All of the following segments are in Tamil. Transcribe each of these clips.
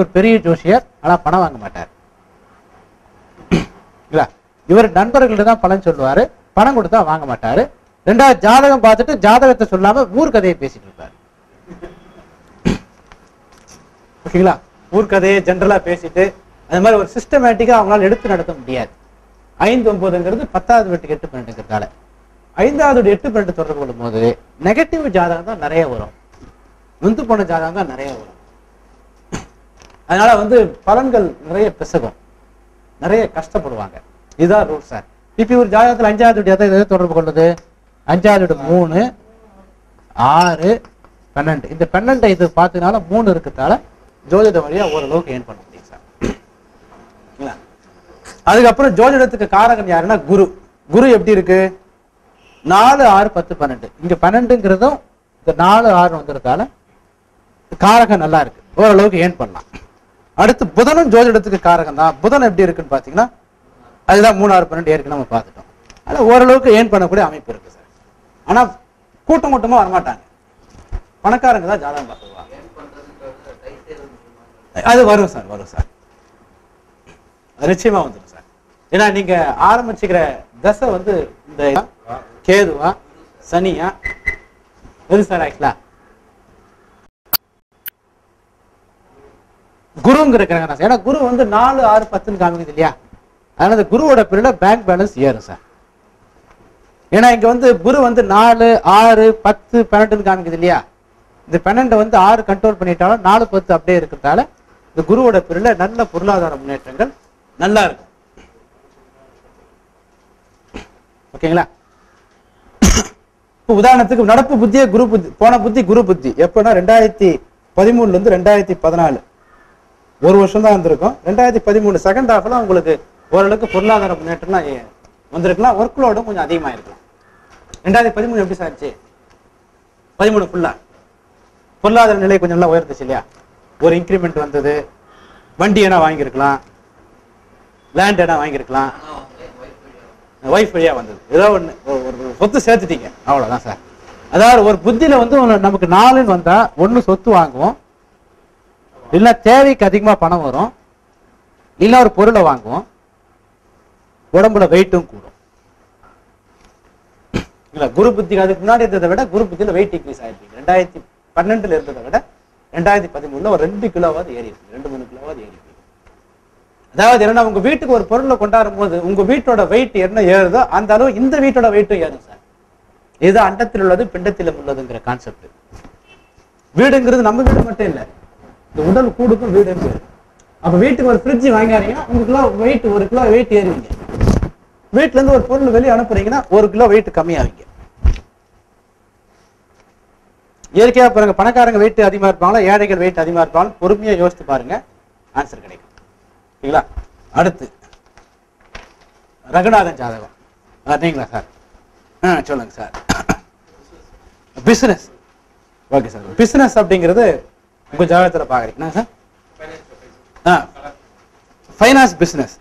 பெரிய ஜோசியர் ஆனா பணம் வாங்க மாட்டார் இல்ல இவர் நண்பர்கள்ட்ட தான் பலன் சொல்லுவாரு பணம் கொடுத்தா வாங்க மாட்டாரு ரெண்டாவது ஜாதகம் பார்த்துட்டு ஜாதகத்தை சொல்லாம ஊர் கதையை பேசிட்டு இருப்பாரு ஓகேங்களா ஊர் கதையை ஜென்ரலா பேசிட்டு அது மாதிரி ஒரு சிஸ்டமேட்டிக்கா அவங்களால எடுத்து நடத்த முடியாது ஐந்து ஒன்பதுங்கிறது பத்தாவது வீட்டுக்கு எட்டு பன்னெண்டுங்கிறதால ஐந்தாவது எட்டு பன்னெண்டு தொடர்பு கொள்ளும் போது நெகட்டிவ் ஜாதகம் தான் நிறைய வரும் நொந்து போன ஜாதகம் தான் நிறைய வரும் அதனால வந்து பலன்கள் நிறைய பிசகும் நிறைய கஷ்டப்படுவாங்க இதுதான் ரூல் சார் இப்ப ஒரு ஜாதகத்துல அஞ்சாவது வீடு எதை எதை தொடர்பு கொள்ளுது அஞ்சாவது வீடு மூணு ஆறு பன்னெண்டு இந்த பன்னெண்டை இது பார்த்ததுனால மூணு இருக்கிறதால ஜோதிட வழியா ஓரளவுக்கு ஏன் பண்ண முடியும் சார் சரிங்களா? அதுக்கப்புறம் ஜோதிடத்துக்கு காரகன் யாருன்னா குரு குரு எப்படி இருக்கு நாலு ஆறு பத்து பன்னெண்டு இங்க பன்னெண்டுங்கிறதும் இந்த நாலு ஆறு வந்துறதால காரகம் நல்லா இருக்கு ஓரளவுக்கு ஏன் பண்ணலாம் அடுத்து புதனும் ஜோதிடத்துக்கு காரகம் தான் புதன் எப்படி இருக்குன்னு பாத்தீங்கன்னா அதுதான் மூணு ஆறு பன்னெண்டு ஏற்கனவே நம்ம பார்த்துட்டோம் ஆனா ஓரளவுக்கு ஏன் பண்ணக்கூடிய அமைப்பு இருக்கு சார் ஆனா கூட்டம் கூட்டமா வரமாட்டாங்க பணக்காரங்க தான் ஜாதகம் பார்த்துருவாங்க அது வரும் சார் வரும் சார் அது நிச்சயமா வந்துடும் சார் ஏன்னா நீங்க ஆரம்பிச்சுக்கிற தசை வந்து இந்த கேதுவா சனியா எது சார் ஆக்சுவலா குருங்கிற கிரகம் தான் சார். ஏன்னா குரு வந்து நாலு ஆறு பத்துன்னு காமிக்குது இல்லையா அதனால அந்த குருவோட பீரியட்ல பேங்க் பேலன்ஸ் ஏறும் சார் ஏன்னா இங்க வந்து குரு வந்து நாலு ஆறு பத்து பன்னெண்டுன்னு காமிக்குது இல்லையா இந்த பன்னெண்டை வந்து ஆறு கண்ட்ரோல் பண்ணிட்டாலும் நாலு பத்து அப்படியே இருக்கிறதால இந்த குருவோட பீரியட்ல நல்ல பொருளாதார முன்னேற்றங்கள் நல்லா இருக்கும் ஓகேங்களா இப்போ உதாரணத்துக்கு நடப்பு புத்தியே குரு புத்தி போன புத்தி குரு புத்தி எப்பன்னா ரெண்டாயிரத்தி பதிமூணுல இருந்து ரெண்டாயிரத்தி பதினாலு ஒரு வருஷம் தான் வந்திருக்கும் ரெண்டாயிரத்தி பதிமூணு செகண்ட் ஹாஃப்ல உங்களுக்கு ஓரளவுக்கு பொருளாதார முன்னேற்றம்லாம் ஏ- வந்திருக்கலாம் ஒர்க் லோடும் கொஞ்சம் அதிகமாக இருக்கலாம் ரெண்டாயிரத்தி பதிமூணு எப்படி சார் இருந்துச்சு பதிமூணு ஃபுல்லா பொருளாதார நிலை கொஞ்சம் நல்லா உயர்ந்துச்சு இல்லையா ஒரு இன்க்ரிமெண்ட் வந்தது வண்டி என்ன வாங்கியிருக்கலாம் லேண்ட் என்ன வாங்கியிருக்கலாம் ஒய்ஃப் வழியா வந்தது ஏதோ ஒண்ணு ஒரு ஒரு சொத்து சேர்த்துட்டீங்க அவ்வளவுதான் சார் அதாவது ஒரு புத்தியில வந்து ஒண்ணு நமக்கு நாலுன்னு வந்தா ஒண்ணு சொத்து வாங்குவோம் இல்ல தேவைக்கு அதிகமா பணம் வரும் இல்ல ஒரு பொருளை வாங்குவோம் உடம்புல வெயிட்டும் கூடும் இல்ல குரு புத்திக்கு அதுக்கு முன்னாடி இருந்ததை விட குரு புத்தியில வெயிட் இன்க்ரீஸ் ஆயிருப்பீங்க ரெண்டாயிரத்தி பன்னெண்டுல இருந்ததை விட ரெண்டாயிரத்தி பதிமூணுல ஒரு ரெண்டு கிலோவாவது ஏறி இருக்கு ரெண்டு மூணு கிலோவாவது ஏறி இருக்கு அதாவது என்னன்னா உங்க வீட்டுக்கு ஒரு பொருளை கொண்டாடும் போது உங்க வீட்டோட வெயிட் என்ன ஏறுதோ அந்த அளவு இந்த வீட்டோட வெயிட்டும் ஏறும் சார் இது அண்டத்தில் உள்ளது பிண்டத்திலும் உள்ளதுங்கிற கான்செப்ட் வீடுங்கிறது நம்ம வீடு மட்டும் இல்ல இந்த உடல் கூடுக்கும் வீடு பேரு அப்ப வீட்டுக்கு ஒரு ஃப்ரிட்ஜ் வாங்காதீங்கன்னா உங்க கிலோ வெயிட் ஒரு கிலோ வெயிட் ஏறுவீங்க வீட்டுல இருந்து ஒரு பொருள் வெளியே அனுப்புறீங்கன்னா ஒரு கிலோ வெயிட் கம்மியாவீங்க இயற்கையா பாருங்க பணக்காரங்க வெயிட் அதிகமா இருப்பாங்களா ஏழைகள் வெயிட் அதிகமா இருப்பாங்க பொறுமையா யோசித்து பாருங்க ஆன்சர் கிடைக்கும் சரிங்களா அடுத்து ரகுநாதன் ஜாதகம் நீங்களா சார் ஆ சொல்லுங்க sir business okay sir business அப்படிங்கிறது உங்க ஜாதகத்துல பாக்குறீங்க என்ன சார் ஆ finance business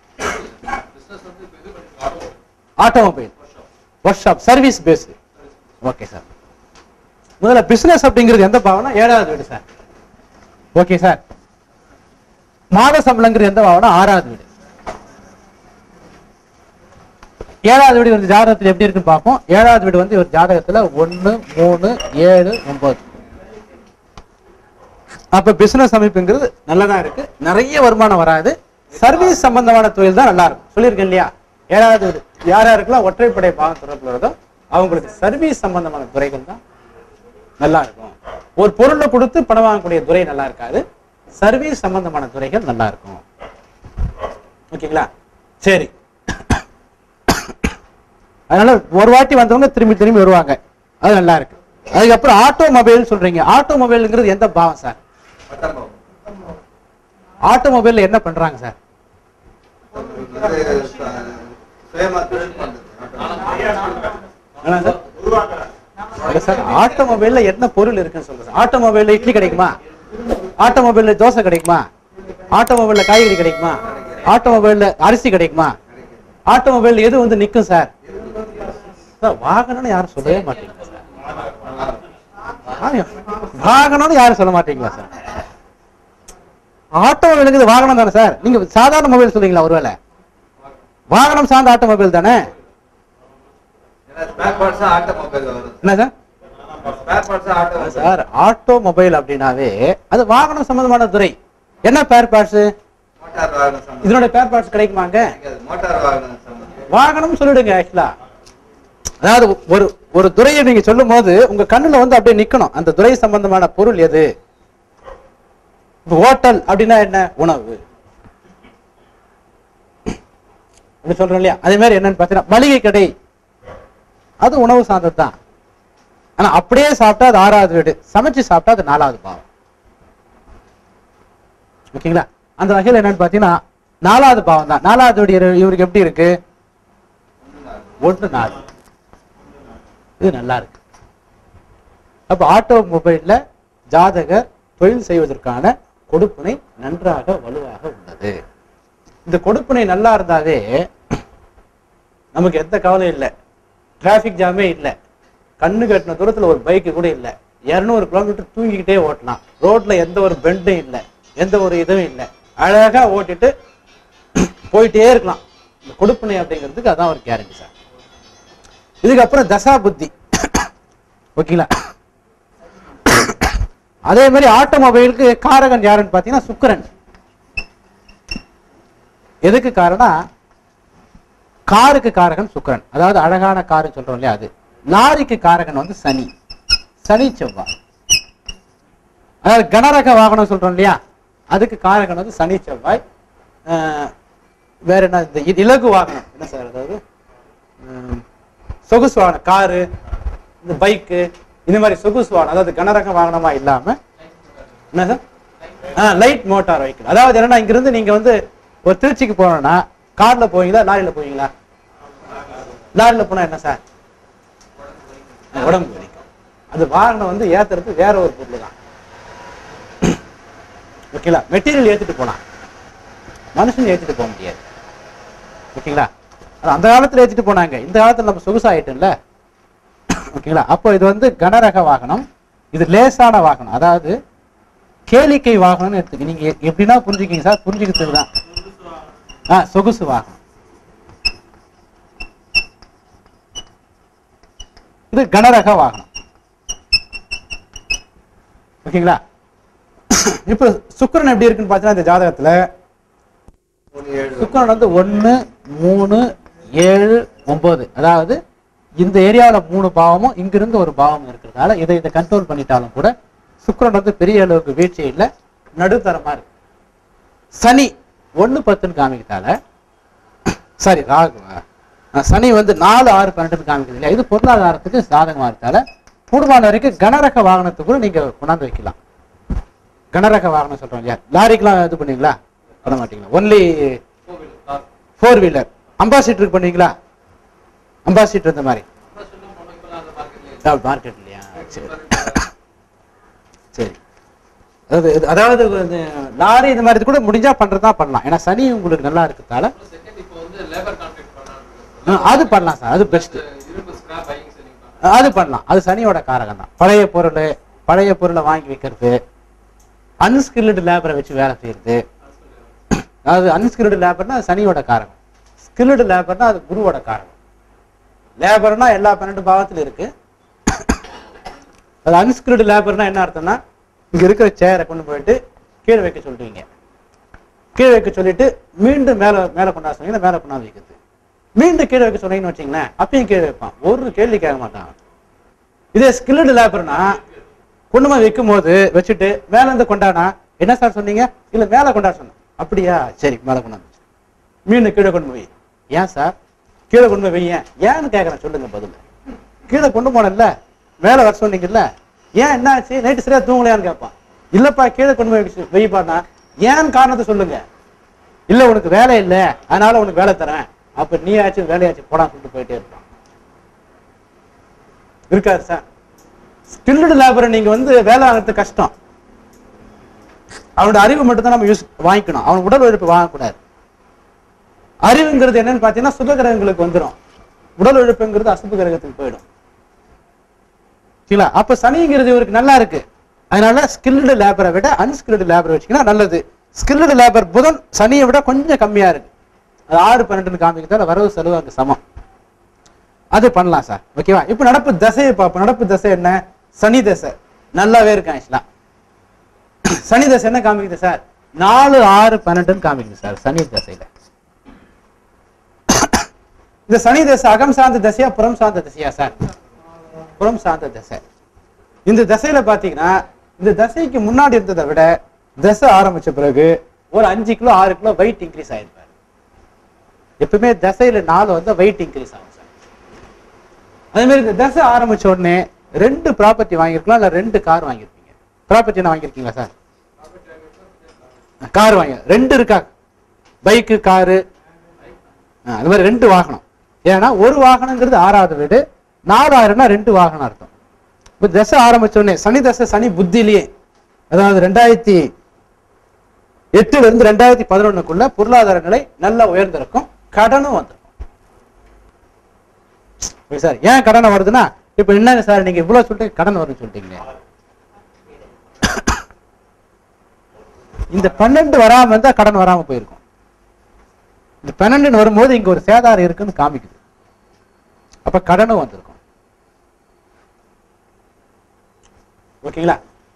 automobile workshop service based okay sir முதல்ல பிசினஸ் அப்படிங்கிறது எந்த பாவனா ஏழாவது வீடு சார் ஓகே சார் மாத சம்பளங்கிறது எந்த பாவனா ஆறாவது வீடு ஏழாவது வீடு வந்து ஜாதகத்துல எப்படி இருக்குன்னு பார்ப்போம் ஏழாவது வீடு வந்து ஒரு ஜாதகத்துல ஒண்ணு மூணு ஏழு ஒன்பது அப்ப பிசினஸ் அமைப்புங்கிறது நல்லதா இருக்கு நிறைய வருமானம் வராது சர்வீஸ் சம்பந்தமான தொழில் தான் நல்லா இருக்கும் சொல்லியிருக்கேன் இல்லையா ஏழாவது வீடு யார் யாருக்கெல்லாம் ஒற்றைப்படை பாகம் தொடர்புல இருக்கோ அவங்களுக்கு சர்வீஸ் சம்பந்தமான துறைகள் தான் நல்லா இருக்கும் ஒரு பொருளை கொடுத்து பணம் வாங்கக்கூடிய துறை நல்லா இருக்காது சர்வீஸ் சம்பந்தமான துறைகள் நல்லா இருக்கும் ஓகேங்களா சரி அதனால ஒரு வாட்டி வந்தவங்க திரும்பி திரும்பி வருவாங்க அது நல்லா இருக்கு அதுக்கப்புறம் ஆட்டோமொபைல் சொல்றீங்க ஆட்டோமொபைல்ங்கிறது எந்த பாவம் சார் ஆட்டோமொபைல்ல என்ன பண்றாங்க சார் என்ன சார் இல்ல சார் ஆட்டோமொபைல்ல என்ன பொருள் இருக்குன்னு சொல்லுங்க சார் ஆட்டோமொபைல்ல இட்லி கிடைக்குமா ஆட்டோமொபைல்ல தோசை கிடைக்குமா ஆட்டோமொபைல்ல காய்கறி கிடைக்குமா ஆட்டோமொபைல்ல அரிசி கிடைக்குமா ஆட்டோமொபைல் எது வந்து நிக்கும் சார் சார் வாகனம்னு யாரும் சொல்லவே மாட்டீங்களா சார் ஆமா. வாகனம்னு யாரும் சொல்ல மாட்டீங்களா சார் ஆட்டோமொபைலுங்கிறது வாகனம் தானே சார் நீங்க சாதாரண மொபைல் சொல்றீங்களா ஒருவேளை வாகனம் சார்ந்த ஆட்டோமொபைல் தானே ஸ்பேர் பார்ட்ஸ் ஆட்டோமொபைல் வரும் என்ன sir spare parts automobile sir automobile அப்படின்னாவே அது வாகனம் சம்பந்தமான துறை என்ன பேர் பார்ட்ஸ் மோட்டார் வாகனம் சம்பந்தம் இதனோட பேர் பார்ட்ஸ் கிடைக்குமாங்க மோட்டார் வாகனம் சம்பந்தம் வாகனம் சொல்லிடுங்க ஆக்சுவலா அதாவது ஒரு ஒரு துறையை நீங்க சொல்லும் போது உங்க கண்ணுல வந்து அப்படியே நிக்கணும் அந்த துறை சம்பந்தமான பொருள் எது இப்ப ஹோட்டல் அப்படின்னா என்ன உணவு அப்படி சொல்றோம் இல்லையா அதே மாதிரி என்னன்னு பார்த்தீங்கன்னா மளிகை கடை அது உணவு சார்ந்தது தான் ஆனா அப்படியே சாப்பிட்டா அது ஆறாவது வீடு சமைச்சு சாப்பிட்டா அது நாலாவது பாவம் ஓகேங்களா அந்த வகையில் என்னன்னு பார்த்தீங்கன்னா நாலாவது பாவம் தான் நாலாவது வீடு இவரு- இவருக்கு எப்படி இருக்கு ஒன்று நாலு இது நல்லா இருக்கு அப்ப ஆட்டோமொபைல்ல ஜாதகர் தொழில் செய்வதற்கான கொடுப்பினை நன்றாக வலுவாக உள்ளது இந்த கொடுப்பினை நல்லா இருந்தாவே நமக்கு எந்த கவலையும் இல்லை டிராஃபிக் ஜாமே இல்லை கண்ணு கட்டின தூரத்துல ஒரு பைக்கு கூட இல்லை இரநூறு கிலோமீட்டர் தூங்கிக்கிட்டே ஓட்டலாம் ரோட்ல எந்த ஒரு பெண்டும் இல்லை எந்த ஒரு இதுவும் இல்லை அழகா ஓட்டிட்டு போயிட்டே இருக்கலாம் இந்த கொடுப்பினை அப்படிங்கிறதுக்கு அதான் ஒரு கேரண்டி சார் இதுக்கப்புறம் தசா புத்தி ஓகேங்களா அதே மாதிரி ஆட்டோமொபைலுக்கு காரகன் யாருன்னு பார்த்தீங்கன்னா சுக்கிரன் எதுக்கு காரணம் காருக்கு காரகன் சுக்கிரன் அதாவது அழகான காரு சொல்றோம் இல்லையா அது லாரிக்கு காரகன் வந்து சனி சனி செவ்வாய் அதாவது கனரக வாகனம் சொல்றோம் இல்லையா அதுக்கு காரகன் வந்து சனி செவ்வாய் அஹ், வேற என்ன இந்த இ- இலகு வாகனம் என்ன சார் அதாவது உம், சொகுசு வாகனம் காரு இந்த பைக்கு இந்த மாதிரி சொகுசு வாகனம் அதாவது கனரக வாகனமா இல்லாம என்ன சார் ஆ லைட் மோட்டார் வெஹிக்கிள் அதாவது என்னன்னா இங்கிருந்து நீங்க வந்து ஒரு திருச்சிக்கு போனோம்னா கார்ல போவீங்களா லாரியில போவீங்களா லாரியில போனா என்ன சார் ஆ, உடம்பு வலிக்கும் அது வாகனம் வந்து ஏத்துறது வேற ஒரு பொருள் தான் ஓகேங்களா மெட்டீரியல் ஏத்திட்டு போலாம் மனுஷன் ஏத்திட்டு போக முடியாது ஓகேங்களா அது அந்த காலத்துல ஏத்திட்டு போனாங்க இந்த காலத்துல நம்ம சொகுசாயிட்டோம்ல ஓகேங்களா அப்போ இது வந்து கனரக வாகனம் இது லேசான வாகனம் அதாவது கேளிக்கை வாகனம்னு எடுத்துக்க நீங்க எ- எப்படின்னா புரிஞ்சுக்கிங்க சார் புரிஞ்சுக்கிறது தான் ஆ சொகுசு வாகனம் இது கனரக வாகனம் ஓகேங்களா இப்போ சுக்கிரன் எப்படி இருக்குன்னு பார்த்தீங்கன்னா இந்த ஜாதகத்துல மூணு ஏழு சுக்கிரன் வந்து ஒன்று மூணு ஏழு ஒன்பது அதாவது இந்த ஏரியாவில் மூணு பாவமும் இங்கிருந்து ஒரு பாவம் இருக்கிறதால இதை இதை கண்ட்ரோல் பண்ணிட்டாலும் கூட சுக்கிரன் வந்து பெரிய அளவுக்கு வீழ்ச்சி இல்லை நடுத்தரமா இருக்கு சனி ஒன்று பத்துன்னு காமிக்கிறதால சாரி ராகுவா அஹ் சனி வந்து நாலு ஆறு பன்னெண்டுன்னு காமிக்கிறது இல்லையா இது பொருளாதாரத்துக்கு சாதகமா இருக்கால கூடுமான வரைக்கும் கனரக வாகனத்தை கூட நீங்க கொண்டாந்து வைக்கலாம் கனரக வாகனம் சொல்றோம் இல்லையா லாரிக்கெல்லாம் இது பண்ணுவீங்களா பண்ண மாட்டீங்களா ஒன்லி ஃபோர் வீலர் அம்பாசிடருக்கு பண்ணுவீங்களா அம்பாசிடர் இந்த மாதிரி மார்க்கெட் இல்லையா சரி சரி அதாவது இது- அதாவது இது லாரி இந்த மாதிரி இது கூட முடிஞ்சா பண்றதா பண்ணலாம் ஏன்னா சனி உங்களுக்கு நல்லா இருக்கிறதால ஆ, அது பண்ணலாம் சார் அது பெஸ்ட் அது பண்ணலாம் அது சனியோட காரகம் தான் பழைய பொருள் பழைய பொருளை வாங்கி வைக்கிறது அன்ஸ்கில்டு லேபரை வச்சு வேலை செய்யறது அதாவது அன்ஸ்கில்டு லேபர்னா அது சனியோட காரகம் ஸ்கில்டு லேபர்னா அது குருவோட காரகம் லேபர்னா எல்லா பன்னெண்டு பாவத்திலும் இருக்கு அது அன்ஸ்கில்டு லேபர்னா என்ன அர்த்தம்னா இங்க இருக்கிற சேரை கொண்டு போயிட்டு கீழே வைக்க சொல்றீங்க கீழே வைக்க சொல்லிட்டு மீண்டும் மேல மேல கொண்டாட சொன்னீங்கன்னா மேல கொண்டாந்து வைக்கிறது மீண்டும் கீழே வைக்க சொன்னீங்கன்னு வச்சீங்களேன் அப்பயும் கீழே வைப்பான் ஒரு கேள்வி கேட்க மாட்டான் இதே ஸ்கில்டு லேபர்னா கொண்டு போய் வைக்கும் போது வச்சுட்டு மேல இருந்து கொண்டாடா என்ன சார் சொன்னீங்க இல்ல மேல கொண்டாட சொன்னேன் அப்படியா சரி மேல கொண்டாந்து வச்சு. மீண்டும் கீழே கொண்டு போய் ஏன் சார் கீழே கொண்டு போய் வையேன் ஏன்னு கேட்கறேன் சொல்லுங்க பதில் கீழே கொண்டு போனேன்ல மேல வர சொன்னீங்கல்ல ஏன் என்ன ஆச்சு நைட்டு சரியா தூங்கலையான்னு கேட்பான் இல்லப்பா கீழே கொண்டு போய் வச்சு- வைப்பானா ஏன் காரணத்தை சொல்லுங்க இல்ல உனக்கு வேலை இல்ல அதனால உனக்கு வேலை தரேன் அப்ப நீ ஆச்சு வேலையாச்சு போடா சொல்லிட்டு போயிட்டே இருப்பான் இருக்காரு சார் ஸ்கில்டு லேபரை நீங்க வந்து வேலை ஆகிறது கஷ்டம் அவனோட அறிவு மட்டும் தான் நம்ம யூஸ் வாங்கிக்கணும் அவன் உடல் உழைப்பு வாங்கக்கூடாது அறிவுங்கிறது என்னன்னு பார்த்தீங்கன்னா சுப கிரகங்களுக்கு வந்துடும் உடல் உழைப்புங்கிறது அசுப கிரகத்துக்கு போயிடும் சரிங்களா அப்ப சனிங்கிறது இவருக்கு நல்லா இருக்கு அதனால ஸ்கில்டு லேபரை விட அன்ஸ்கில்டு லேபரை வச்சீங்கன்னா நல்லது ஸ்கில்டு லேபர் புதன் சனியை விட கொஞ்சம் கம்மியா இருக்கு அது ஆறு பன்னெண்டுன்னு காமிக்கிறதால வரவு செலவு அங்க சமம் அது பண்ணலாம் சார் ஓகேவா இப்போ நடப்பு தசையை பார்ப்போம் நடப்பு தசை என்ன சனி தசை நல்லாவே இருக்கு ஆக்சுவலா சனி தசை என்ன காமிக்குது சார் நாலு ஆறு பன்னெண்டுன்னு காமிக்குது சார் சனி தசையில இந்த சனி தசை அகம் சார்ந்த தசையா புறம் சார்ந்த தசையா சார் புறம் சார்ந்த தசை இந்த தசையில பாத்தீங்கன்னா இந்த தசைக்கு முன்னாடி இருந்ததை விட தசை ஆரம்பிச்ச பிறகு ஒரு அஞ்சு கிலோ ஆறு கிலோ வெயிட் இன்க்ரீஸ் ஆயிருப்பாரு எப்பவுமே தசையில நாலு வந்து வெயிட் இன்க்ரீஸ் ஆகும் சார் அதே மாதிரி இந்த தசை ஆரம்பிச்ச உடனே ரெண்டு ப்ராப்பர்ட்டி வாங்கியிருக்கலாம் இல்ல ரெண்டு கார் வாங்கியிருப்பீங்க ப்ராப்பர்ட்டி என்ன வாங்கியிருக்கீங்களா சார் கார் வாங்கி ரெண்டு இருக்கா பைக்கு காரு அது மாதிரி ரெண்டு வாகனம் ஏன்னா ஒரு வாகனங்கிறது ஆறாவது வீடு நாலாயிரம்னா ரெண்டு வாகனம் அர்த்தம் இப்போ தசை ஆரம்பிச்ச உடனே சனி தசை சனி புத்திலேயே அதாவது ரெண்டாயிரத்தி எட்டுல இருந்து ரெண்டாயிரத்தி பதினொன்னுக்குள்ள பொருளாதார நிலை நல்லா உயர்ந்திருக்கும் கடனும் வந்திருக்கும் ஓகே சார் ஏன் கடனை வருதுன்னா இப்ப என்னங்க சார் நீங்க இவ்வளவு சொல்லிட்டு கடன் வரும்னு சொல்லிட்டீங்களே இந்த பன்னெண்டு வராம இருந்தா கடன் வராம போயிருக்கும் இந்த பன்னெண்டுன்னு வரும்போது இங்க ஒரு சேதாரம் இருக்குன்னு காமிக்குது அப்ப கடனும் வந்திருக்கும் ஓகேங்களா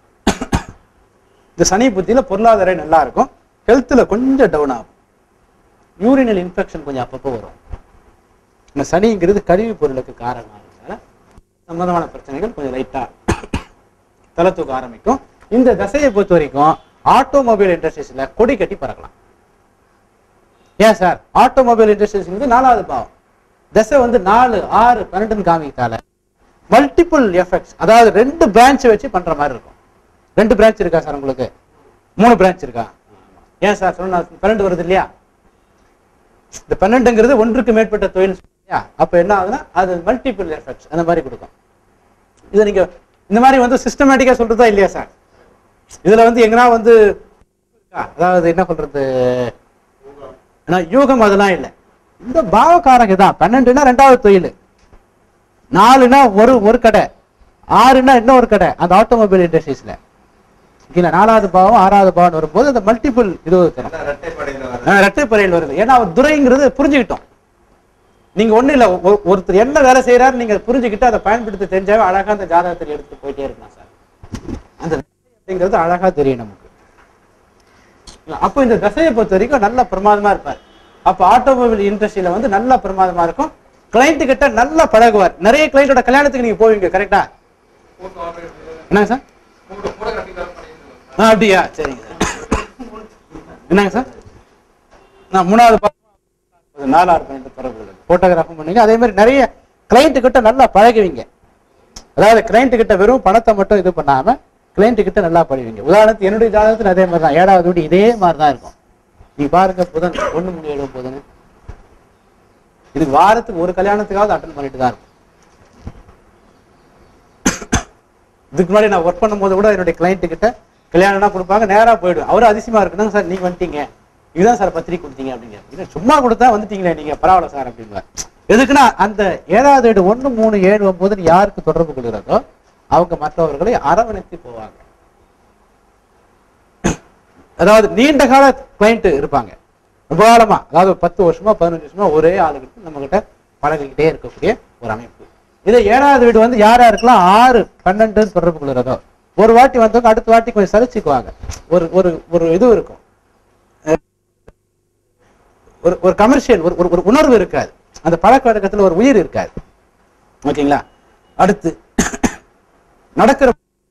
இந்த சனி புத்தியில பொருளாதாரம் நல்லா இருக்கும் ஹெல்த்ல கொஞ்சம் டவுன் ஆகும் யூரினல் இன்ஃபெக்ஷன் கொஞ்சம் அப்பப்போ வரும் இந்த சனிங்கிறது கழிவு பொருளுக்கு காரணம் ஆகிறதுனால சம்பந்தமான பிரச்சனைகள் கொஞ்சம் லைட்டா தலை தூக்க ஆரம்பிக்கும் இந்த தசையை பொறுத்த வரைக்கும் ஆட்டோமொபைல் இண்டஸ்ட்ரீஸ்ல கொடி கட்டி பறக்கலாம் ஏன் சார் ஆட்டோமொபைல் இண்டஸ்ட்ரீஸ் வந்து நாலாவது பாவம் தசை வந்து நாலு ஆறு பன்னெண்டுன்னு காமித்தால மல்டிபிள் எஃபெக்ட்ஸ் அதாவது ரெண்டு பிரான்ச் வச்சு பண்ற மாதிரி இருக்கும் ரெண்டு பிரான்ச் இருக்கா சார் உங்களுக்கு மூணு பிரான்ச் இருக்கா ஏன் சார் சொன்னா பன்னெண்டு வருது இல்லையா இந்த பன்னெண்டுங்கிறது ஒன்றுக்கு மேற்பட்ட தொழில் இல்லையா அப்ப என்ன ஆகுதுன்னா அது மல்டிபிள் எஃபெக்ட்ஸ் அந்த மாதிரி கொடுக்கும் இதை நீங்க இந்த மாதிரி வந்து சிஸ்டமேட்டிக்கா சொல்றதா இல்லையா சார் இதுல வந்து எங்கன்னா வந்து இருக்கா? அதாவது என்ன சொல்றது ஆனா யூகம் அதெல்லாம் இல்லை இந்த பாவக்காரங்க தான் பன்னெண்டுனா ரெண்டாவது தொழில் நாலுனா ஒரு ஒரு கடை ஆறுனா இன்னொரு கடை அந்த ஆட்டோமொபைல் இண்டஸ்ட்ரீஸ்ல ஓகேங்களா நாலாவது பாவம் ஆறாவது பாவம் வரும்போது அந்த மல்டிபிள் இது தரும் எல்லாம் ரெட்டைப்படையில வருது ஆஹ் ரெட்டைப்பறையில் வருது ஏன்னா அவர் துரைங்கிறது புரிஞ்சுக்கிட்டோம் நீங்க ஒண்ணு இல்ல ஒ- ஒருத்தர் என்ன வேலை செய்யறாரு நீங்க புரிஞ்சுக்கிட்டு அதை பயன்படுத்த தெரிஞ்சாவே அழகா அந்த ஜாதகத்தில் எடுத்து போயிட்டே இருக்கலாம் சார் அந்த அப்படிங்கிறது அழகா தெரியும் நமக்கு இல்ல, அப்போ இந்த தசையை பொறுத்த வரைக்கும் நல்ல பிரமாதமா இருப்பார் அப்ப ஆட்டோமொபைல் இண்டஸ்ட்ரியில வந்து நல்ல பிரமாதமா இருக்கும் கிளைண்ட் கிட்ட நல்லா பழகுவார் நிறைய கிளைண்டோட கல்யாணத்துக்கு நீங்க போவீங்க கரெக்டா என்னங்க சார் ஆ அப்படியா சரிங்க சார் என்னங்க சார் நான் மூணாவது பா- நாலாவது பன்னெண்டு பரவாயில்ல போட்டோகிராஃபும் பண்ணீங்க அதே மாதிரி நிறைய கிளைண்ட் கிட்ட நல்லா பழகுவீங்க அதாவது கிளைண்ட் கிட்ட வெறும் பணத்தை மட்டும் இது பண்ணாம கிளைண்ட் கிட்ட நல்லா பழகுவீங்க உதாரணத்துக்கு என்னுடைய ஜாதகத்துல அதே மாதிரி தான் ஏழாவது வீடு இதே மாதிரி தான் இருக்கும் நீ பாருங்க புதன் ஒண்ணு மணி ஏழு புதன் இது வாரத்துக்கு ஒரு கல்யாணத்துக்காவது அட்டன் பண்ணிட்டு தான் இருக்கும் இதுக்கு முன்னாடி நான் ஒர்க் பண்ணும்போது கூட என்னுடைய கிளைண்ட் கிட்ட கல்யாணம்னா கொடுப்பாங்க நேரா போயிடுவேன் அவரும் அதிசயமா இருக்குதாங்க சார் நீங்க வந்துட்டீங்க இதுதான் சார் பத்திரிக்கை கொடுத்தீங்க அப்படிங்க இல்ல சும்மா கொடுத்தா வந்துட்டீங்களே நீங்க பரவாயில்ல சார் அப்படின்வார் எதுக்குன்னா அந்த ஏழாவது வீடு ஒண்ணு மூணு ஏழு ஒன்பதுன்னு யாருக்கு தொடர்பு கொள்கிறதோ அவங்க மற்றவர்களை அரவணைத்து போவாங்க அதாவது நீண்ட கால கிளைண்ட் இருப்பாங்க ரொம்ப காலமா அதாவது ஒரு பத்து வருஷமா பதினஞ்சு வருஷமா ஒரே ஆளுகிட்ட நம்ம கிட்ட பழகிக்கிட்டே இருக்கக்கூடிய ஒரு அமைப்பு இது ஏழாவது வீடு வந்து யார் யாருக்கெல்லாம் ஆறு பன்னெண்டுன்னு தொடர்பு கொள்கிறதோ ஒரு வாட்டி வந்தவங்க அடுத்த வாட்டி கொஞ்சம் சலிச்சுக்குவாங்க ஒரு ஒரு ஒரு இது இருக்கும் ஒரு ஒரு கமர்ஷியல் ஒரு ஒரு- ஒரு உணர்வு இருக்காது அந்த பழக்க வழக்கத்துல ஒரு உயிர் இருக்காது ஓகேங்களா அடுத்து நடக்கிற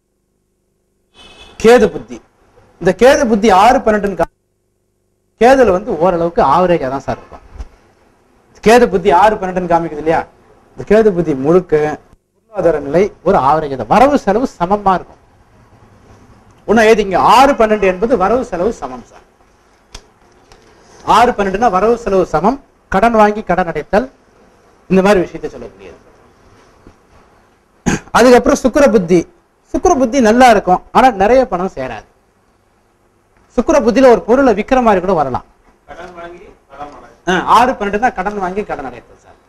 கேது புத்தி இந்த கேது புத்தி ஆறு பன்னெண்டுன்னு கா- கேதுல வந்து ஓரளவுக்கு ஆவரேஜா தான் சார் இருக்கும் கேது புத்தி ஆறு பன்னெண்டுன்னு காமிக்குது இல்லையா இந்த கேது புத்தி முழுக்க பொருளாதார நிலை ஒரு ஆவரேஜ் தான் வரவு செலவு சமமா இருக்கும் உன்ன ஏதிங்க ஆறு பன்னெண்டு என்பது வரவு செலவு சமம் சார் ஆறு பன்னெண்டுனா வரவு செலவு சமம் கடன் வாங்கி கடன் அடைத்தல் இந்த மாதிரி விஷயத்தை சொல்லக்கூடியது அதுக்கப்புறம் சுக்கிர புத்தி சுக்கிர புத்தி நல்லா இருக்கும் ஆனா நிறைய பணம் சேராது சுக்கிர புத்தியில ஒரு பொருளை விக்கிற மாதிரி கூட வரலாம் கடன் வாங்கி கடன் அடை ஆ, ஆறு பன்னெண்டு தான் கடன் வாங்கி கடன் அடைத்தல் சார்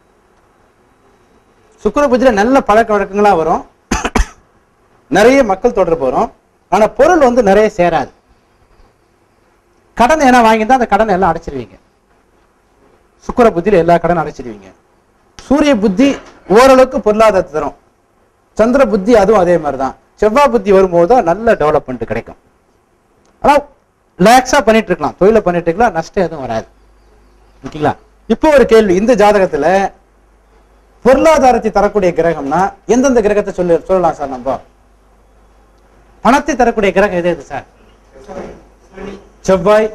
சுக்கிர புத்தியில நல்ல பழக்க வழக்கங்களா வரும் நிறைய மக்கள் தொடர்பு வரும் ஆனா பொருள் வந்து நிறைய சேராது கடன் ஏன்னா வாங்கியிருந்தா அந்த கடனை எல்லாம் அடைச்சிருவீங்க சுக்கிர புத்தியில எல்லா கடன் அடைச்சிருவீங்க சூரிய புத்தி ஓரளவுக்கு பொருளாதாரத்தை தரும் சந்திர புத்தி அதுவும் அதே மாதிரி தான் செவ்வாய் புத்தி வரும்போது தான் நல்ல டெவலப்மெண்ட் கிடைக்கும் ஆனா ரிலாக்ஸா பண்ணிட்டு இருக்கலாம் தொழிலை பண்ணிட்டு இருக்கலாம் நஷ்டம் எதுவும் வராது ஓகேங்களா இப்போ ஒரு கேள்வி இந்த ஜாதகத்துல பொருளாதாரத்தை தரக்கூடிய கிரகம்னா எந்தெந்த கிரகத்தை சொல்லி சொல்லலாம் சார் நம்ம பணத்தை தரக்கூடிய கிரகம் எது எது சார் செவ்வாய்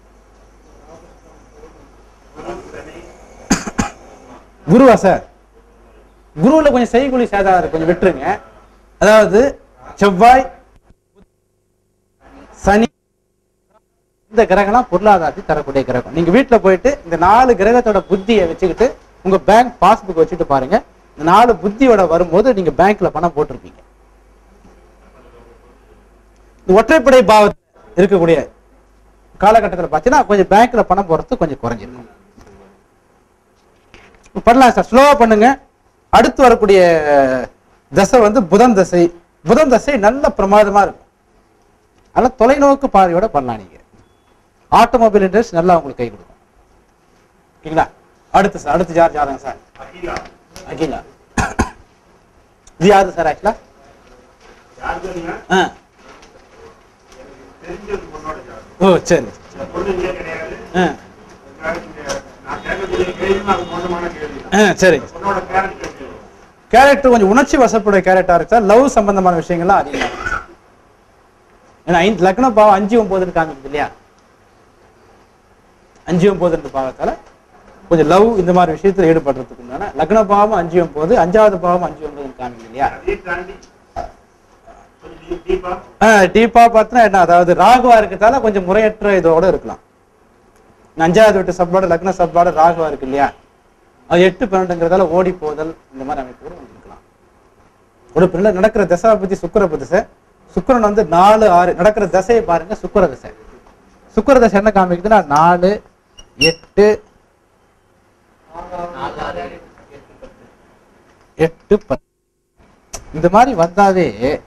குருவா சார் குருவுல கொஞ்சம் செய்கூலி சேதாரம் இருக்கு, கொஞ்சம் விட்டுருங்க அதாவது செவ்வாய் சனி இந்த கிரகம்லாம் பொருளாதாரத்தை தரக்கூடிய கிரகம் நீங்க வீட்டுல போயிட்டு இந்த நாலு கிரகத்தோட புத்தியை வச்சுக்கிட்டு உங்க பேங்க் பாஸ்புக் வச்சுட்டு பாருங்க இந்த நாலு புத்தியோட வரும்போது நீங்க பேங்க்ல பணம் போட்டிருப்பீங்க இந்த ஒற்றைப்படை பாவத்தில் இருக்கக்கூடிய காலகட்டத்தில் பார்த்தீங்கன்னா கொஞ்சம் பேங்க்ல பணம் போறது கொஞ்சம் குறைஞ்சிருக்கும் பண்ணலாம் சார் ஸ்லோவா பண்ணுங்க அடுத்து வரக்கூடிய தசை வந்து புதன் தசை புதன் தசை நல்ல பிரமாதமா இருக்கும் அதனால தொலைநோக்கு பார்வையோட பண்ணலாம் நீங்க ஆட்டோமொபைல் இண்டஸ்ட்ரி நல்லா உங்களுக்கு கை கொடுக்கும் ஓகேங்களா அடுத்து சார் அடுத்து யார் ஜாதகம் சார் அகிலா அகிலா இது யாரு சார் ஆக்சுவலா யார் தெரியுங்க ஆ தெரிஞ்சது பொண்ணோட ஜாதகம் ஓ சரி இந்த பொண்ணு இங்கே கிடையாது ஆ பேரண்ட் இங்க- நான் கேட்கக்கூடிய கேள்வி அது மோசமான கேள்வி தான் ஆ சரிங்க பொண்ணோட பேரண்ட் கேள்வி கேரக்டர் கொஞ்சம் உணர்ச்சி வசப்படைய கேரக்டரா இருக்கு சார் லவ் சம்பந்தமான விஷயங்கள்லாம் அதிகமா இருக்கு ஏன்னா ஐந்து லக்னம் பாவம் அஞ்சு ஒன்பதுன்னு காமிக்குது இல்லையா அஞ்சு ஒன்பதுன்ற பாவத்தால கொஞ்சம் லவ் இந்த மாதிரி விஷயத்துல ஈடுபடுறதுக்கு உண்டான லக்ன பாவம் அஞ்சு ஒன்பது அஞ்சாவது பாவம் அஞ்சு ஒன்பதுன்னு காமிக்குது இல்லையா அதையும் தாண்டி கொஞ்சம் டீப் டீப்பா டீப்பா பார்த்தா என்ன அதாவது ராகுவா இருக்கிறதால கொஞ்சம் முறையற்ற இதோட இருக்கலாம் அஞ்சாவது வீட்டு சப்ளோட லக்ன சப்ளோட ராகுவா இருக்கு இல்லையா அது எட்டு பன்னெண்டுங்கிறதால ஓடி போதல் இந்த மாதிரி அமைப்போடு வந்து இருக்கலாம் ஒரு பிள்ளை நடக்கிற தசா பத்தி சுக்கர திசை சுக்கிரன் வந்து நாலு ஆறு நடக்கிற தசையை பாருங்க சுக்கிர தசை சுக்கிர தசை என்ன காமிக்குதுன்னா நாலு எட்டு எட்டு பத்து இந்த மாதிரி வந்தாவே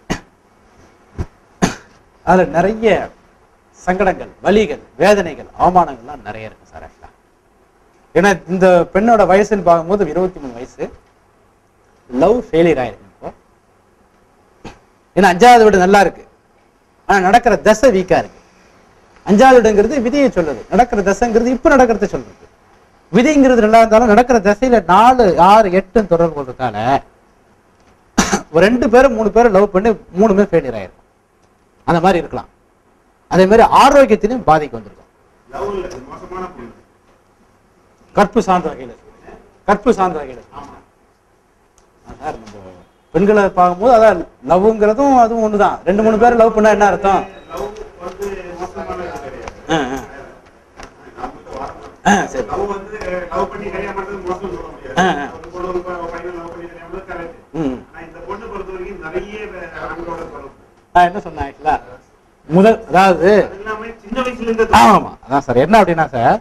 அதுல நிறைய சங்கடங்கள் வலிகள் வேதனைகள் அவமானங்கள்லாம் நிறைய இருக்கு சார் ஆக்சுவலா ஏன்னா இந்த பெண்ணோட வயசுன்னு பார்க்கும்போது இருபத்தி மூணு வயசு லவ் ஃபெயிலியர் ஆயிருக்கு இப்போ ஏன்னா அஞ்சாவது வீடு நல்லா இருக்கு ஆனா நடக்கிற தசை வீக்கா இருக்கு அஞ்சாவது வீடுங்கிறது விதியை சொல்லுது நடக்கிற தசைங்கிறது இப்ப நடக்கிறத சொல்றது விதிங்கிறது நல்லா இருந்தாலும் நடக்கிற தசையில நாலு ஆறு எட்டுன்னு தொடர்பு கொள்றதுனால ஒரு ரெண்டு பேரும் மூணு பேரும் லவ் பண்ணி மூணுமே ஃபெயிலியர் ஆயிருக்கும் அந்த மாதிரி இருக்கலாம் அதே மாதிரி ஆரோக்கியத்திலையும் பாதிக்கு வந்திருக்கும் லவ் இல்ல இது மோசமான பொண்ணு கற்பு சார்ந்த வகையில் கற்பு சார்ந்த வகையில் ஆமா சார் நம்ம பெண்களை பார்க்கும்போது அதான் லவ்ங்கிறதும் அதுவும் ஒண்ணுதான் ரெண்டு மூணு பேர் லவ் பண்ணா என்ன அர்த்தம் லவ் வந்து மோசமானது கிடையாது ஆ, ஆ. நமக்கு வரணும் ஆ, சரி லவ் வந்து லவ் பண்ணி கல்யாணம் பண்றது மோசம் சொல்ல முடியாது ஆ, ஆ. ஒரு பொண்ணு ஒரு ப- பையன் லவ் பண்ணி கல்யாணம் பண்றது கரெக்ட் ம் ஆனா இந்த பொண்ணு பொறுத்த வரைக்கும் நிறைய வே- ஆண்களோட தொடர்பு நான் என்ன சொன்னேன் ஆக்சுவலா முதல் அதாவது அது இல்லாம சின்ன வயசுல இருந்து ஆமா அதான் சார் என்ன அப்படின்னா சார்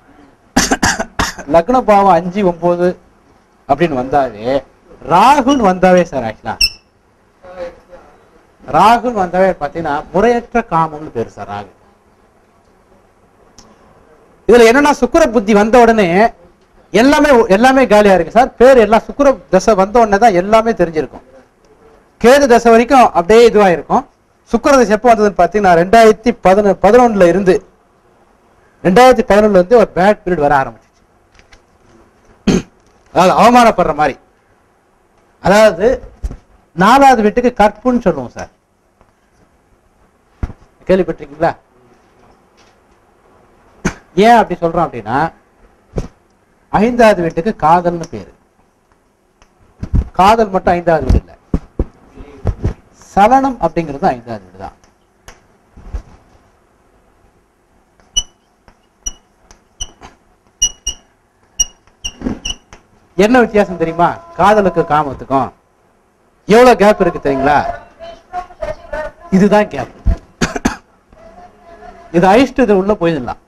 லக்ன பாவம் அஞ்சு ஒன்பது அப்படின்னு வந்தாவே ராகுன்னு வந்தாவே சார் ஆக்சுவலா ராகுன்னு வந்தாவே பாத்தீங்கன்னா முறையற்ற காமம்னு பேரு சார் ராகு இதுல என்னன்னா சுக்கிர புத்தி வந்த உடனே எல்லாமே எல்லாமே காலியா இருக்கு சார் பேர் எல்லாம் சுக்கிர தசை வந்த உடனே தான் எல்லாமே தெரிஞ்சிருக்கும் கேது தசை வரைக்கும் அப்படியே இதுவா இருக்கும் சுக்கிர தசை எப்போ வந்ததுன்னு பார்த்தீங்கன்னா ரெண்டாயிரத்தி பதினொ பதினொன்னுல இருந்து ரெண்டாயிரத்தி பதினொன்னுல இருந்து ஒரு பேட் பீரியட் வர ஆரம்பிச்சிச்சு அதாவது அவமானப்படுற மாதிரி அதாவது நாலாவது வீட்டுக்கு கற்புன்னு சொல்லுவோம் சார் கேள்விப்பட்டிருக்கீங்களா ஏன் அப்படி சொல்றோம் அப்படின்னா ஐந்தாவது வீட்டுக்கு காதல்னு பேரு காதல் மட்டும் ஐந்தாவது வீடு இல்ல சலனம் அப்படிங்கிறது ஐந்தாவது வீடு தான் என்ன வித்தியாசம் தெரியுமா காதலுக்கு காமத்துக்கும் எவ்வளவு கேப் இருக்கு தெரியுங்களா இதுதான் கேப் இது அழிச்சிட்டு இது உள்ள போயிடலாம்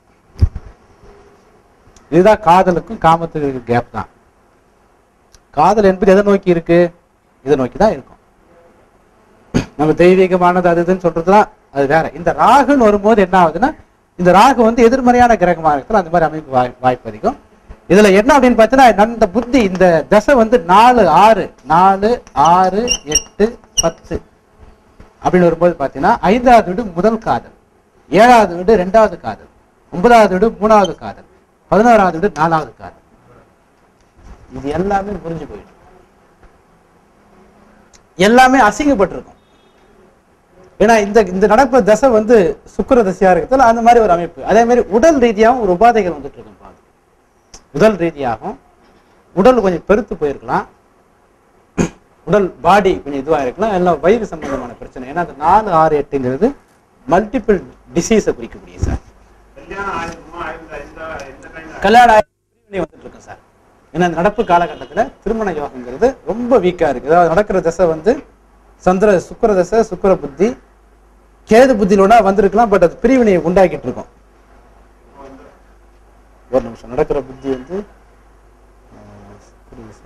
இதுதான் காதலுக்கும் காமத்துக்கும் இருக்க கேப் தான் காதல் என்பது எதை நோக்கி இருக்கு இதை நோக்கி தான் இருக்கும் நம்ம தெய்வீகமானது அது இதுன்னு சொல்றதுலாம் அது வேற இந்த ராகுன்னு வரும்போது என்ன ஆகுதுன்னா இந்த ராகு வந்து எதிர்மறையான கிரகமாக இருக்கிற அந்த மாதிரி அமைப்பு வாய் வாய்ப்பு அதிகம் இதுல என்ன அப்படின்னு பார்த்தீங்கன்னா இந்த புத்தி இந்த தசை வந்து நாலு ஆறு நாலு ஆறு எட்டு பத்து அப்படின்னு வரும்போது பார்த்தீங்கன்னா ஐந்தாவது வீடு முதல் காதல் ஏழாவது வீடு ரெண்டாவது காதல் ஒன்பதாவது வீடு மூணாவது காதல் பதினோராவது வீடு நாலாவது காதல் இது எல்லாமே புரிஞ்சு போயிடும் எல்லாமே அசிங்கப்பட்டிருக்கும் ஏன்னா இந்த இந்த நடப்பு தசை வந்து சுக்கிர தசையா இருக்கிறதுல அந்த மாதிரி ஒரு அமைப்பு அதே மாதிரி உடல் ரீதியாகவும் ஒரு உபாதைகள் வந்துட்டு இருக்கும் பாருங்க உடல் ரீதியாகவும் உடல் கொஞ்சம் பெருத்து போயிருக்கலாம் உடல் பாடி கொஞ்சம் இதுவா இருக்கலாம் எல்லாம் வயிறு சம்பந்தமான பிரச்சனை ஏன்னா அந்த நாலு ஆறு எட்டுங்கிறது மல்டிபிள் டிசீஸை குறிக்கக்கூடிய சார் கல்யாணம் ஆயிருக்குமா ஆயிருந்தா இந்த இந்த டைம்ல கல்யாணம் ஆகி பிரிவினை வந்துட்டு இருக்கு சார் ஏன்னா இந்த நடப்பு காலகட்டத்துல திருமண யோகங்கிறது ரொம்ப வீக்கா இருக்கு அதாவது நடக்கிற தசை வந்து சந்திர சுக்கிர தசை சுக்கிர புத்தி கேது புத்தியிலோட வந்திருக்கலாம் பட் அது பிரிவினையை உண்டாக்கிட்டு இருக்கும் ஒரு நிமிஷம் நடக்கிற புத்தி வந்து ஆஹ், சுக்கிர தசை.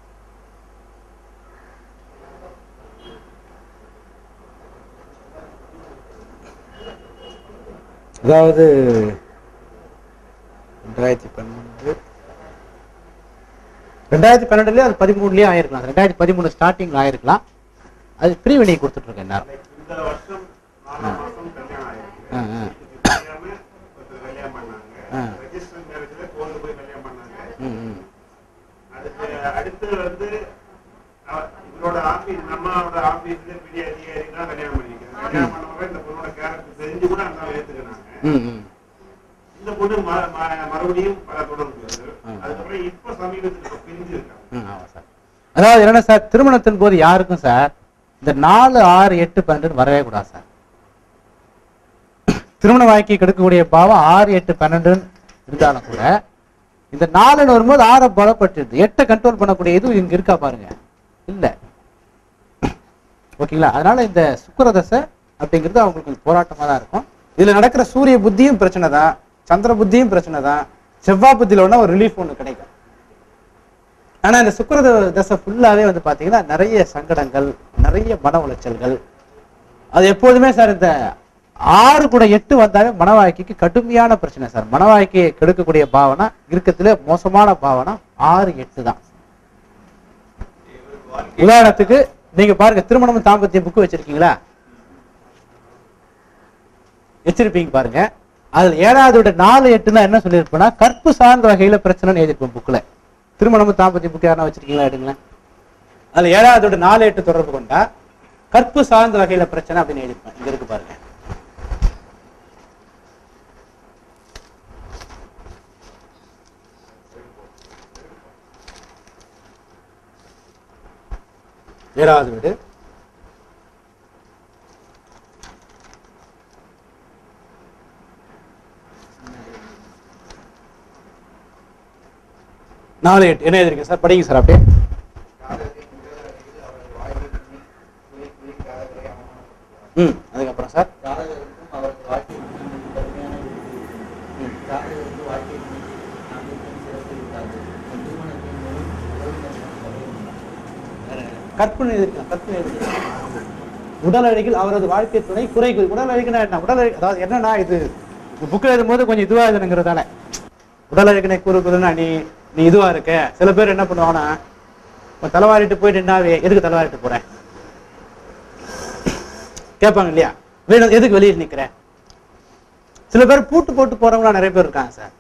அதாவது ரெண்டாயிரத்தி பன்னெண்டு ரெண்டாயிரத்தி பன்னெண்டுலயே அது பதிமூணுலயே ஆயிருக்கலாம் ரெண்டாயிரத்தி பதிமூணு ஸ்டார்டிங்ல ஆயிருக்கலாம் அது பிரிவினை கொடுத்துட்டு இருக்கேன் நேரம் இந்த வருஷம் நாலாம் மாசம் கல்யாணம் ஆயிருக்கு ஆ, ஆ. இது தெரியாம ஒருத்தர் கல்யாணம் பண்ணாங்க ஆ. ரெஜிஸ்டர் மேரேஜ்ல கோர்ட்டு போய் கல்யாணம் பண்ணாங்க ம், ம். அதுக்கு அடுத்து வந்து அவ- இவரோட ஆபீஸ் நம்மளோட ஆபீஸ்ல பெரிய அதிகாரி தான் கல்யாணம் பண்ணிக்கிறாங்க கல்யாணம் பண்ணவங்க இந்த பொண்ணோட கேரக்டர் தெரிஞ்சு கூட அந்த ஏத்துக்கிறாங்க ம், ம். இந்த பொண்ணு ம- ம- மறுபடியும் பல தொடர்பு ஆ. அதுக்கப்புறம் இப்ப சமீபத்துல இப்ப பிரிஞ்சு இருக்காங்க ம், ஆமா சார் அதாவது என்ன சார் திருமணத்தின் போது யாருக்கும் சார் இந்த நாலு ஆறு எட்டு பன்னெண்டு வரவே கூடாது சார் திருமண வாழ்க்கை கெடுக்கக்கூடிய பாவம் ஆறு எட்டு பன்னெண்டுன்னு இருந்தாலும் கூட இந்த நாலுன்னு வரும்போது ஆறை பலப்பட்டுருது எட்டை கண்ட்ரோல் பண்ணக்கூடிய இது இங்க இருக்கா பாருங்க இல்ல ஓகேங்களா அதனால இந்த சுக்கிர தசை அப்படிங்கிறது அவங்களுக்கு கொஞ்சம் போராட்டமா தான் இருக்கும் இதுல நடக்கிற சூரிய புத்தியும் பிரச்சனை தான் சந்திர புத்தியும் பிரச்சனை தான் செவ்வாய் புத்தியில ஒண்ணா ஒரு ரிலீஃப் ஒண்ணு கிடைக்கும் ஆனா இந்த சுக்கிர த- தசை ஃபுல்லாவே வந்து பாத்தீங்கன்னா நிறைய சங்கடங்கள் நிறைய மன உளைச்சல்கள் அது எப்போதுமே சார் இந்த ஆறு கூட எட்டு வந்தாவே மன வாழ்க்கைக்கு கடுமையான பிரச்சனை சார் மன வாழ்க்கையை கெடுக்கக்கூடிய பாவனா இருக்கிறதுல மோசமான பாவனா ஆறு எட்டு தான் உதாரணத்துக்கு நீங்க பாருங்க திருமணம் தாம்பத்தியம் புக்கு வச்சிருக்கீங்களா வச்சிருப்பீங்க பாருங்க அதுல ஏழாவது விட நாலு எட்டுனா என்ன சொல்லியிருப்பேன்னா கற்பு சார்ந்த வகையில பிரச்சனைன்னு எழுதியிருப்பேன் புக்ல திருமணம் தாம்பத்தியம் புக்கு யாரா வச்சிருக்கீங்களா எடுங்களேன் அதுல ஏழாவது விட நாலு எட்டு தொடர்பு கொண்டா கற்பு சார்ந்த வகையில பிரச்சனை அப்படின்னு எழுதியிருப்பேன் இங்க இருக்கு பாருங்க ஏழாவது வீடு நாலு எட்டு என்ன எழுதிருக்கீங்க சார் படிங்க சார் அப்படியே ம் அதுக்கப்புறம் சார் ஜாதகருக்கும் அவரது வாழ்க்கை துணைக்கும் கடுமையான எதிர்ப்பு. ஜாதகருக்கு வாழ்க்கை துணைக்கு நம்பிக்கையும் சிறப்பு இருக்காது திருமணத்தின் மூலம் உறவினர்கள் தடையும் கற்பனை எழுதிருக்கலாம் கற்பனை எழுதிருக்கலாம் உடல் அழகில் அவரது வாழ்க்கை துணை குறை கூறி- உடல் அழகினா என்ன உடல் அழகு அதாவது என்னன்னா இது புக்கில் எழுதும்போது கொஞ்சம் இதுவா எழுதுனுங்கிறதால உடல் அழகினை கூறுக்குதுன்னா நீ நீ இதுவா இருக்க சில பேர் என்ன பண்ணுவாங்கன்னா இப்ப தலைவாரிட்டு போயிட்டு என்ன எதுக்கு தலைவாரிட்டு போறேன் கேட்பாங்க இல்லையா வெளியில எதுக்கு வெளியே நிக்கிறேன் சில பேர் பூட்டு போட்டு போறவங்களா நிறைய பேர் இருக்காங்க சார்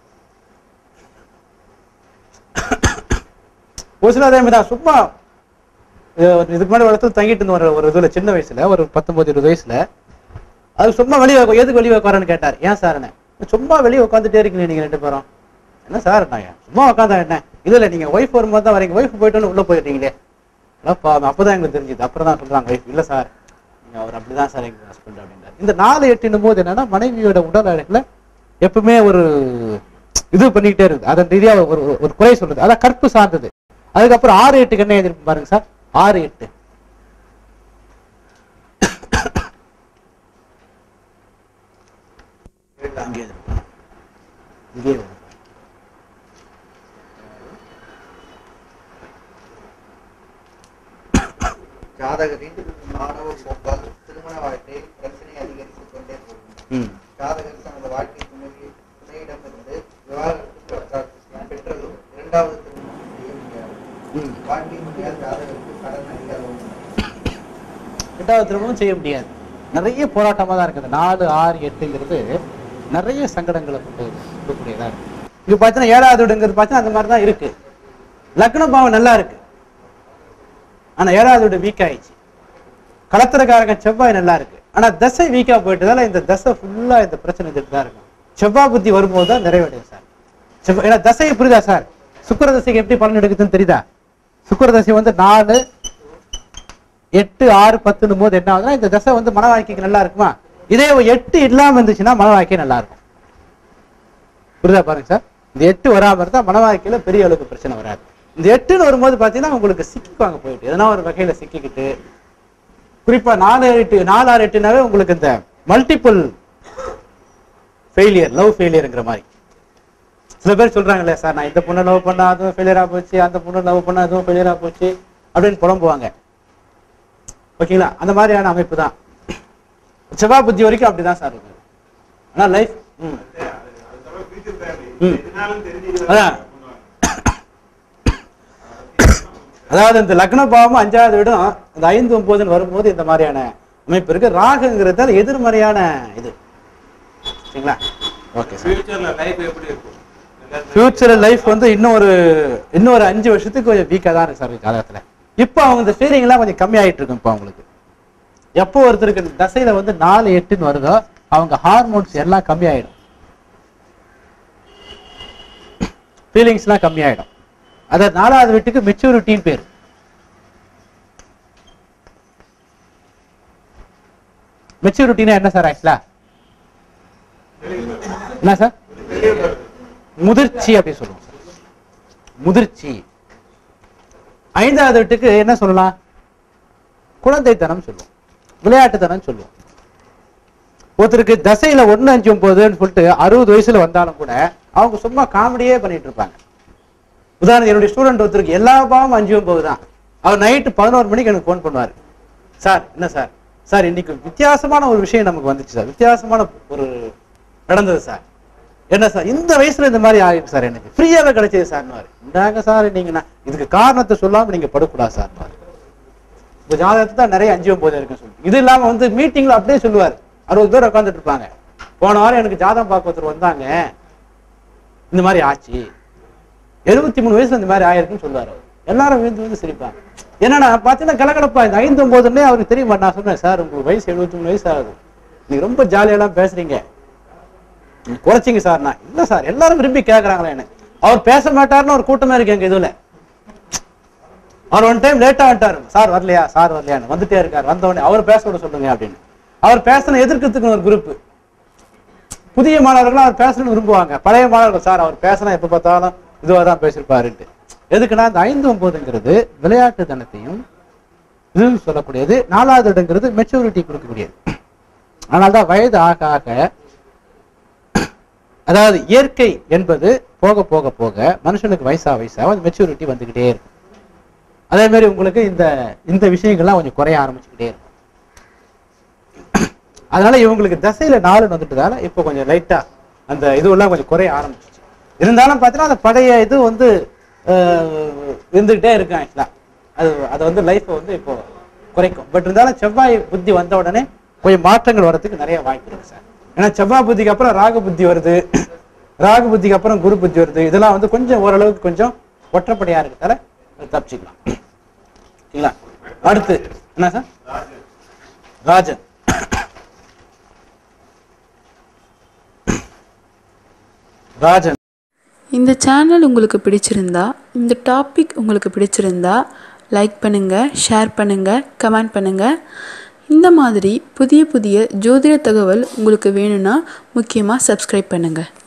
ஒரு சில அதே மாதிரி தான் சும்மா அஹ் ஒரு இதுக்கு முன்னாடி ஒரு இடத்துல தங்கிட்டு இருந்த ஒரு ஒரு இதுல சின்ன வயசுல ஒரு பத்தொன்பது இருபது வயசுல அது சும்மா வெளியே உக்கா- எதுக்கு வெளியே உட்காரன்னு கேட்டார் ஏன் சார் என்ன சும்மா வெளியே உட்காந்துட்டே இருக்கீங்க நீங்க ரெண்டு பேரும் என்ன சார் நான் ஏன் சும்மா உட்காந்தா என்ன இல்ல இல்ல நீங்க ஒய்ஃப் வரும்போது தான் வரீங்க ஒய்ஃப் போயிட்டு உள்ள போயிட்டீங்களே அப்பா அப்பதான் எங்களுக்கு தெரிஞ்சது அப்புறம் தான் சொல்றாங்க ஒய்ஃப் இல்ல சார் நீங்க அவர் அப்படிதான் சார் எங்க ஹஸ்பண்ட் அப்படின்றார் இந்த நாலு எட்டுன்னும் போது என்னன்னா மனைவியோட உடல் அழகுல எப்பவுமே ஒரு இது பண்ணிக்கிட்டே இருக்குது அதன் ரீதியா ஒரு ஒரு- ஒரு குறை சொல்றது அதான் கற்பு சார்ந்தது அதுக்கப்புறம் ஆறு எட்டுக்கு என்ன எதிர்ப்பு பாருங்க சார் ஆறு எட்டு அங்கே எதிர்ப்பு. இங்கே வரும். ஜாதகரின் மாணவ போக்கால் திருமண வாழ்க்கையில் பிரச்சனை அதிகரித்துக் கொண்டே போகும் ம் ஜாதகர் தனது வாழ்க்கை துணை துணையிடமிருந்து விவாகரத்து பெற்றார் பெற்றதும் இரண்டாவது திருமணம் செய்ய முடியாது வாழ்க்கை துணையால் ஜாதகருக்கு கடன் அதிகாரம் ரெண்டாவது திருமணம் செய்ய முடியாது நிறைய போராட்டமாக தான் இருக்குது நாலு ஆறு எட்டுங்கிறது நிறைய சங்கடங்களை கொண்டு கொடுக்கக்கூடியதா இருக்கு இங்க பார்த்தீங்கன்னா ஏழாவது வீடுங்கிறது பார்த்தீங்கன்னா அந்த மாதிரி தான் இருக்கு லக்ன பாவம் நல்லா இருக்கு ஆனா ஏழாவது வீடு வீக் ஆயிடுச்சு கலத்திரக்காரங்க செவ்வாய் நல்லா இருக்கு ஆனா தசை வீக்கா போயிட்டதால இந்த தசை ஃபுல்லா இந்த பிரச்சனை இருந்துட்டு தான் இருக்கும் செவ்வாய் புத்தி வரும்போது தான் நிறைவடையும் சார் செவ்வாய் ஏன்னா தசையை புரியுதா சார் சுக்கிர தசைக்கு எப்படி பலன் எடுக்குதுன்னு தெரியுதா சுக்கிர தசை வந்து நாலு எட்டு ஆறு பத்துன்னும் போது என்ன ஆகுதுன்னா இந்த தசை வந்து மன வாழ்க்கைக்கு நல்லா இருக்குமா இதே ஒரு எட்டு இல்லாம இருந்துச்சுன்னா மன வாழ்க்கை நல்லா இருக்கும் புரியுதா பாருங்க சார் இந்த எட்டு வராம இருந்தா மன வாழ்க்கையில பெரிய அளவுக்கு பிரச்சனை வராது இந்த எட்டுன்னு வரும்போது பாத்தீங்கன்னா உங்களுக்கு சிக்கிக்குவாங்க போயிட்டு எதனா ஒரு வகையில சிக்கிக்கிட்டு குறிப்பா நாலு எட்டு நாலு ஆறு எட்டுனாவே உங்களுக்கு இந்த மல்டிபிள் ஃபெயிலியர் லவ் ஃபெயிலியருங்கிற மாதிரி சில பேர் சொல்றாங்க இல்லையா சார் நான் இந்த பொண்ணை லவ் பண்ணா அதுவும் ஃபெயிலியரா போச்சு அந்த பொண்ணை லவ் பண்ணா அதுவும் ஃபெயிலியரா போச்சு அப்படின்னு புலம்புவாங்க ஓகேங்களா அந்த மாதிரியான அமைப்பு தான் செவ்வாய் புத்தி வரைக்கும் அப்படிதான் சார் இருக்கு ஆனா லைஃப் ம் அது தவிர future தேவை. ம். எதுனாலும் தெரிஞ்சுக்கிட்டு அதான். பண்ணுவாங்க. அதாவது இந்த லக்ன பாவம் அஞ்சாவது விடம் இந்த ஐந்து ஒன்பதுன்னு வரும்போது இந்த மாதிரியான அமைப்பு இருக்கு ராகுங்கிறதால எதிர்மறையான இது சரிங்களா ஓகே சார் ஃபியூச்சர்ல லைஃப் எப்படி இருக்கும் எல்லாரும் ஃபியூச்சர் லைஃப் வந்து இன்னும் ஒரு இன்னும் ஒரு அஞ்சு வருஷத்துக்கு கொஞ்சம் வீக்காக தான் இருக்கு சார் ஜாதகத்துல இப்போ அவங்க இந்த ஃபீலிங்லாம் கொஞ்சம் கம்மியாயிட்டு இருக்கும் இப்போ அவங்களுக்கு எப்போ ஒருத்தருக்கு இந்த தசையில வந்து நாலு எட்டுன்னு வருதோ அவங்க ஹார்மோன்ஸ் எல்லாம் கம்மியாயிடும் ஃபீலிங்ஸ்லாம் கம்மியாயிடும் அதாவது நாலாவது வீட்டுக்கு மெச்சூரிட்டின்னு பேர் மெச்சூரிட்டினா என்ன சார் ஆக்சுவலா என்ன சார் முதிர்ச்சி அப்படி சொல்லுவோம் சார் முதிர்ச்சி ஐந்தாவது வீட்டுக்கு என்ன சொல்லலாம் குழந்தைத்தனம் சொல்லுவோம் விளையாட்டுத்தனம் சொல்லுவோம் ஒருத்தருக்கு தசையில ஒண்ணு அஞ்சு ஒன்பதுன்னு சொல்லிட்டு அறுபது வயசுல வந்தாலும் கூட அவங்க சும்மா காமெடியே பண்ணிட்டு இருப்பாங்க உதாரணம் என்னுடைய ஸ்டூடெண்ட் ஒருத்தருக்கு எல்லா பாவம் அஞ்சு ஒன்பது தான் அவர் நைட்டு பதினோரு மணிக்கு எனக்கு ஃபோன் பண்ணுவார் சார் என்ன சார் சார் இன்னைக்கு வித்தியாசமான ஒரு விஷயம் நமக்கு வந்துச்சு சார் வித்தியாசமான ஒரு நடந்தது சார் என்ன சார் இந்த வயசுல இந்த மாதிரி ஆயிடுச்சு சார் எனக்கு ஃப்ரீயாவே கிடைச்சது சார்னுவாரு இந்தாங்க சார் நீங்க நான் இதுக்கு காரணத்தை சொல்லாம நீங்க படக்கூடாது சார் இப்போ ஜாதகத்தை தான் நிறைய அஞ்சு ஒன்பது இருக்குன்னு சொல்லி இது இல்லாம வந்து மீட்டிங்ல அப்படியே சொல்லுவார் அறுபது பேர் உட்காந்துட்டு இருப்பாங்க போன வாரம் எனக்கு ஜாதகம் பார்க்க ஒருத்தர் வந்தாங்க இந்த மாதிரி ஆச்சு எழுபத்தி மூணு வயசுல இந்த மாதிரி ஆயிருக்குன்னு சொல்லுவாரு அவர். எல்லாரும் விழுந்து விழுந்து சிரிப்பாங்க என்னன்னா பாத்தீங்கன்னா கலகலப்பா இந்த ஐந்து ஒன்பதுன்னே அவருக்கு தெரியுமா நான் சொன்னேன் சார் உங்களுக்கு வயசு எழுபத்தி மூணு வயசு ஆகுது நீங்க ரொம்ப ஜாலியெல்லாம் பேசுறீங்க நீங்க குறைச்சிங்க சார் நான் இல்ல சார் எல்லாரும் விரும்பி கேக்குறாங்களே என்ன அவர் பேச மாட்டாருன்னு ஒரு கூட்டமே இருக்கு எங்க இதுல அவர் ஒன் டைம் லேட்டா வந்துட்டாரு சார் வரலையா சார் வரலையான்னு வந்துட்டே இருக்காரு வந்த உடனே அவர் பேச விட சொல்லுங்க அப்படின்னு அவர் பேசணும் எதிர்க்கிறதுக்கு ஒரு குரூப் புதிய மாணவர்கள் அவர் பேசணும்னு விரும்புவாங்க பழைய மாணவர்கள் சார் அவர் பேசினா எப்ப பார்த்தாலும் இதுவா தான் பேசியிருப்பாருன்ட்டு எதுக்குன்னா இந்த ஐந்து ஒன்பதுங்கிறது விளையாட்டு தனத்தையும் இது சொல்லக்கூடியது நாலாவது இடங்கிறது மெச்சூரிட்டி கொடுக்கக்கூடியது அதனால்தான் வயது ஆக ஆக அதாவது இயற்கை என்பது போக போக போக மனுஷனுக்கு வயசா வயசா அது மெச்சூரிட்டி வந்துகிட்டே இருக்கும் அதே மாதிரி உங்களுக்கு இந்த இந்த விஷயங்கள்லாம் கொஞ்சம் குறைய ஆரம்பிச்சுக்கிட்டே இருக்கும் அதனால இவங்களுக்கு தசையில நாலு வந்துட்டதால இப்போ கொஞ்சம் லைட்டா அந்த இதுவெல்லாம் கொஞ்சம் குறைய ஆரம்பிச்சிச்சு இருந்தாலும் பார்த்தீங்கன்னா அந்த பழைய இது வந்து அஹ், இருந்துகிட்டே இருக்கும் ஆக்சுவலா அது அதை வந்து லைஃப்பை வந்து இப்போ குறைக்கும் பட் இருந்தாலும் செவ்வாய் புத்தி வந்த உடனே கொஞ்சம் மாற்றங்கள் வர்றதுக்கு நிறைய வாய்ப்பு இருக்கு சார் ஏன்னா செவ்வாய் புத்திக்கு அப்புறம் ராகு புத்தி வருது ராகு புத்திக்கு அப்புறம் குரு புத்தி வருது இதெல்லாம் வந்து கொஞ்சம் ஓரளவுக்கு கொஞ்சம் ஒற்றப்படையா இருக்கிறதால தப்பிச்சுக்கலாம் சரிங்களா அடுத்து என்ன சார் ராஜன் ராஜன் இந்த சேனல் உங்களுக்கு பிடிச்சிருந்தா இந்த டாபிக் உங்களுக்கு பிடிச்சிருந்தா லைக் பண்ணுங்கள் ஷேர் பண்ணுங்கள் கமெண்ட் பண்ணுங்கள் இந்த மாதிரி புதிய புதிய ஜோதிட தகவல் உங்களுக்கு வேணும்னா முக்கியமாக சப்ஸ்கிரைப் பண்ணுங்கள்